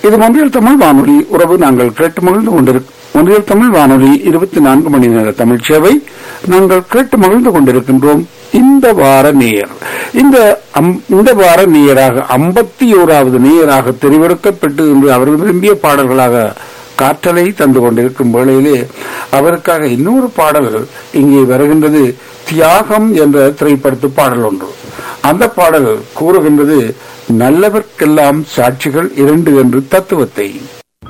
இது மொன்றியல் தமிழ் வானொலி உறவு நாங்கள் கேட்டு மகிழ்ந்து கொண்டிருக்க மொன்றியல் தமிழ் வானொலி இருபத்தி நான்கு மணி நேர தமிழ் சேவை நாங்கள் கேட்டு மகிழ்ந்து கொண்டிருக்கின்றோம் இந்த வார நேயர் இந்த அம்- இந்த வார நேயராக ஐம்பத்தி ஓராவது நேயராக தெரிவெடுக்கப்பட்டு இன்று அவர் விரும்பிய பாடல்களாக காற்றலை தந்து கொண்டிருக்கும் வேளையிலே அவருக்காக இன்னொரு பாடல் இங்கே வருகின்றது தியாகம் என்ற திரைப்படத்து பாடல் ஒன்று அந்த பாடல் கூறுகின்றது நல்லவர்க்கெல்லாம் சாட்சிகள் இரண்டு என்று தத்துவத்தை